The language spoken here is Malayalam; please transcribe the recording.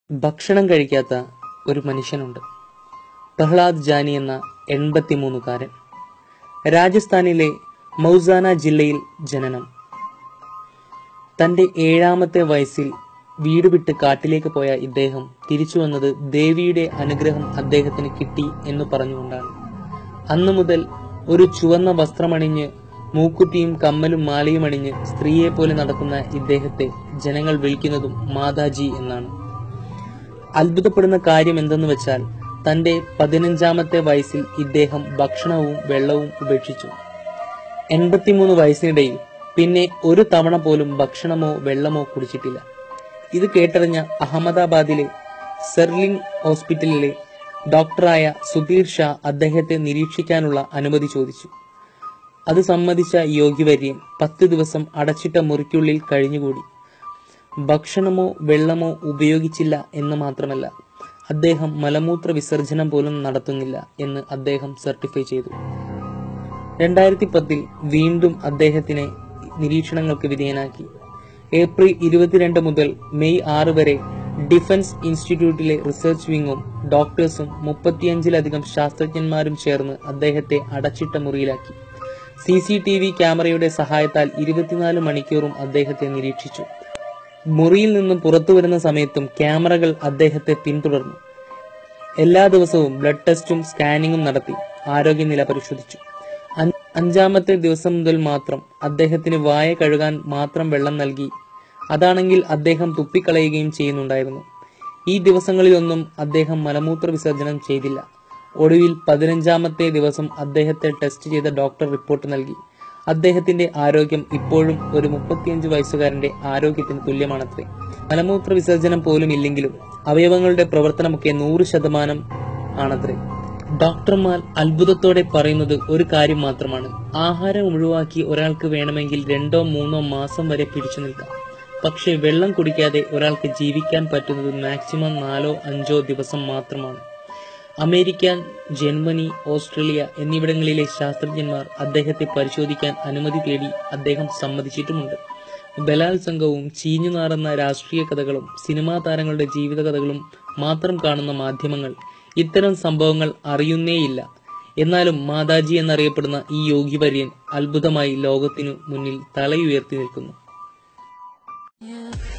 ഭക്ഷണം കഴിക്കാത്ത ഒരു മനുഷ്യനുണ്ട് പ്രഹ്ലാദ് ജാനി എന്ന എൺപത്തിമൂന്നുകാരൻ രാജസ്ഥാനിലെ മൗസാന ജില്ലയിൽ ജനനം തന്റെ ഏഴാമത്തെ വയസ്സിൽ വീട് വിട്ട് കാട്ടിലേക്ക് പോയ ഇദ്ദേഹം തിരിച്ചു വന്നത് ദേവിയുടെ അനുഗ്രഹം അദ്ദേഹത്തിന് കിട്ടി എന്ന് പറഞ്ഞുകൊണ്ടാണ് അന്നു മുതൽ ഒരു ചുവന്ന വസ്ത്രമണിഞ്ഞ് മൂക്കുത്തിയും കമ്മലും മാലയും അണിഞ്ഞ് സ്ത്രീയെ പോലെ നടക്കുന്ന ഇദ്ദേഹത്തെ ജനങ്ങൾ വിളിക്കുന്നതും മാതാജി എന്നാണ് അത്ഭുതപ്പെടുന്ന കാര്യം എന്തെന്ന് വെച്ചാൽ തന്റെ പതിനഞ്ചാമത്തെ വയസ്സിൽ ഇദ്ദേഹം ഭക്ഷണവും വെള്ളവും ഉപേക്ഷിച്ചു എൺപത്തിമൂന്ന് വയസ്സിനിടയിൽ പിന്നെ ഒരു തവണ പോലും ഭക്ഷണമോ വെള്ളമോ കുടിച്ചിട്ടില്ല ഇത് കേട്ടറിഞ്ഞ അഹമ്മദാബാദിലെ സെർലിംഗ് ഹോസ്പിറ്റലിലെ ഡോക്ടറായ സുധീർ ഷാ അദ്ദേഹത്തെ നിരീക്ഷിക്കാനുള്ള അനുമതി ചോദിച്ചു അത് സമ്മതിച്ച യോഗ്യവര്യൻ പത്ത് ദിവസം അടച്ചിട്ട മുറിക്കുള്ളിൽ കഴിഞ്ഞുകൂടി ഭക്ഷണമോ വെള്ളമോ ഉപയോഗിച്ചില്ല എന്ന് മാത്രമല്ല അദ്ദേഹം മലമൂത്ര വിസർജനം പോലും നടത്തുന്നില്ല എന്ന് അദ്ദേഹം സർട്ടിഫൈ ചെയ്തു രണ്ടായിരത്തി പത്തിൽ വീണ്ടും അദ്ദേഹത്തിനെ നിരീക്ഷണങ്ങൾക്ക് വിധേയനാക്കി ഏപ്രിൽ ഇരുപത്തിരണ്ട് മുതൽ മെയ് ആറ് വരെ ഡിഫൻസ് ഇൻസ്റ്റിറ്റ്യൂട്ടിലെ റിസർച്ച് വിങ്ങും ഡോക്ടേഴ്സും മുപ്പത്തിയഞ്ചിലധികം ശാസ്ത്രജ്ഞന്മാരും ചേർന്ന് അദ്ദേഹത്തെ അടച്ചിട്ട മുറിയിലാക്കി സി സി ടി വി ക്യാമറയുടെ സഹായത്താൽ ഇരുപത്തിനാല് മണിക്കൂറും അദ്ദേഹത്തെ നിരീക്ഷിച്ചു മുറിയിൽ നിന്നും പുറത്തു വരുന്ന സമയത്തും ക്യാമറകൾ അദ്ദേഹത്തെ പിന്തുടർന്നു എല്ലാ ദിവസവും ബ്ലഡ് ടെസ്റ്റും സ്കാനിങ്ങും നടത്തി ആരോഗ്യനില പരിശോധിച്ചു അഞ്ച് അഞ്ചാമത്തെ ദിവസം മുതൽ മാത്രം അദ്ദേഹത്തിന് വായ കഴുകാൻ മാത്രം വെള്ളം നൽകി അതാണെങ്കിൽ അദ്ദേഹം തുപ്പിക്കളയുകയും ചെയ്യുന്നുണ്ടായിരുന്നു ഈ ദിവസങ്ങളിലൊന്നും അദ്ദേഹം മലമൂത്ര വിസർജനം ചെയ്തില്ല ഒടുവിൽ പതിനഞ്ചാമത്തെ ദിവസം അദ്ദേഹത്തെ ടെസ്റ്റ് ചെയ്ത ഡോക്ടർ റിപ്പോർട്ട് നൽകി അദ്ദേഹത്തിന്റെ ആരോഗ്യം ഇപ്പോഴും ഒരു മുപ്പത്തിയഞ്ച് വയസ്സുകാരന്റെ ആരോഗ്യത്തിന് തുല്യമാണത്രേ മലമൂത്ര വിസർജനം പോലും ഇല്ലെങ്കിലും അവയവങ്ങളുടെ പ്രവർത്തനമൊക്കെ നൂറ് ശതമാനം ആണത്രേ ഡോക്ടർമാർ അത്ഭുതത്തോടെ പറയുന്നത് ഒരു കാര്യം മാത്രമാണ് ആഹാരം ഒഴിവാക്കി ഒരാൾക്ക് വേണമെങ്കിൽ രണ്ടോ മൂന്നോ മാസം വരെ പിടിച്ചു നിൽക്കാം പക്ഷെ വെള്ളം കുടിക്കാതെ ഒരാൾക്ക് ജീവിക്കാൻ പറ്റുന്നത് മാക്സിമം നാലോ അഞ്ചോ ദിവസം മാത്രമാണ് അമേരിക്ക ജർമ്മനി ഓസ്ട്രേലിയ എന്നിവിടങ്ങളിലെ ശാസ്ത്രജ്ഞന്മാർ അദ്ദേഹത്തെ പരിശോധിക്കാൻ അനുമതി തേടി അദ്ദേഹം സമ്മതിച്ചിട്ടുമുണ്ട് ബലാത്സംഗവും ചീഞ്ഞു നാറുന്ന രാഷ്ട്രീയ കഥകളും സിനിമാ താരങ്ങളുടെ ജീവിത കഥകളും മാത്രം കാണുന്ന മാധ്യമങ്ങൾ ഇത്തരം സംഭവങ്ങൾ അറിയുന്നേയില്ല എന്നാലും മാതാജി എന്നറിയപ്പെടുന്ന ഈ യോഗിവര്യൻ അത്ഭുതമായി ലോകത്തിനു മുന്നിൽ തലയുയർത്തി നിൽക്കുന്നു